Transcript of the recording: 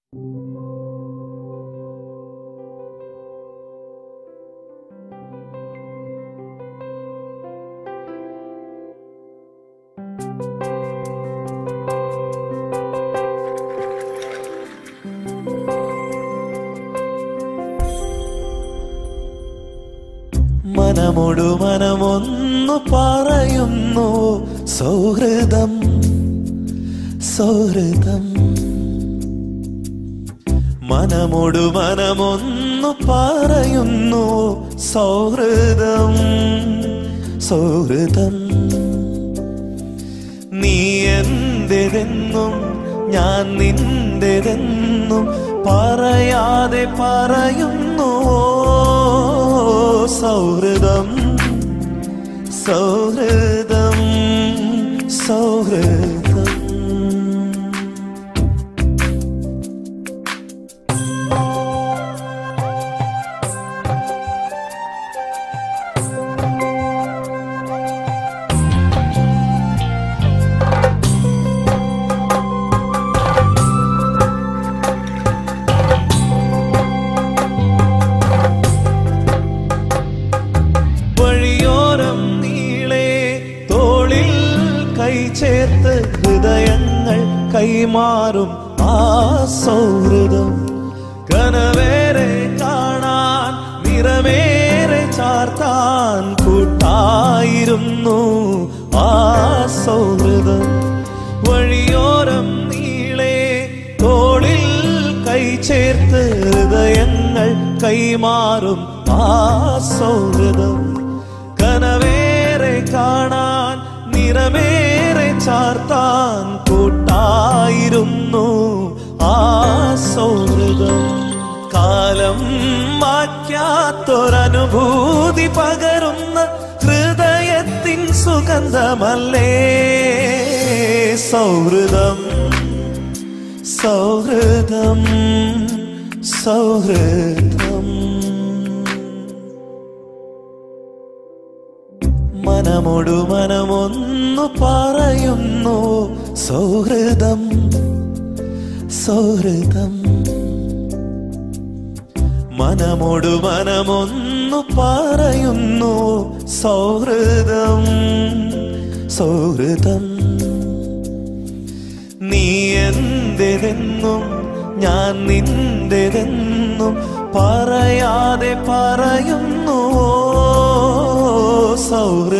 മനമൊടു മനമൊന്നു പറയുന്നു സൗഹൃദം സൗഹൃദം മനമൊടു മനമൊന്നു പറയുന്നു സൗഹൃദം സൗഹൃദം നീ എന്റെതെന്നും ഞാൻ നിന്റെതെന്നും പറയാതെ പറയുന്നു സൗഹൃദം സൗഹൃദം സൗഹൃദം വഴിയോരം നീളെ തോളിൽ കൈ ചേർത്ത് ഹൃദയങ്ങൾ കൈമാറും ആ സൗഹൃദം കനവേറെ കാണാൻ നിറമേറെ ചാർത്താൻ കൂട്ടായിരുന്നു ആ സൗഹൃദം വഴിയോരം നീളെ തോളിൽ കൈ ചേർത്ത് ഹൃദയങ്ങൾ കൈമാറും ആ സൗഹൃദം കനവേറെ കാണാൻ നിറമേറെ ചാർത്താൻ കൂട്ടായിരുന്നു ആ സൗഹൃദം കാലം മാറ്റാത്തൊരനുഭൂതി പകരുന്ന ഹൃദയത്തിൻ സുഗന്ധമല്ലേ സൗഹൃദം സൗഹൃദം സൗഹൃദം മനമൊടു മനമൊന്നു പറയുന്നു സൗഹൃദം സൗഹൃദം മനമൊടു മനമൊന്നു പറയുന്നു സൗഹൃദം സൗഹൃദം നീ എന്റെതെന്നും ഞാൻ നിന്റെതെന്നും പറയാതെ പറയുന്നു സൗഹൃദം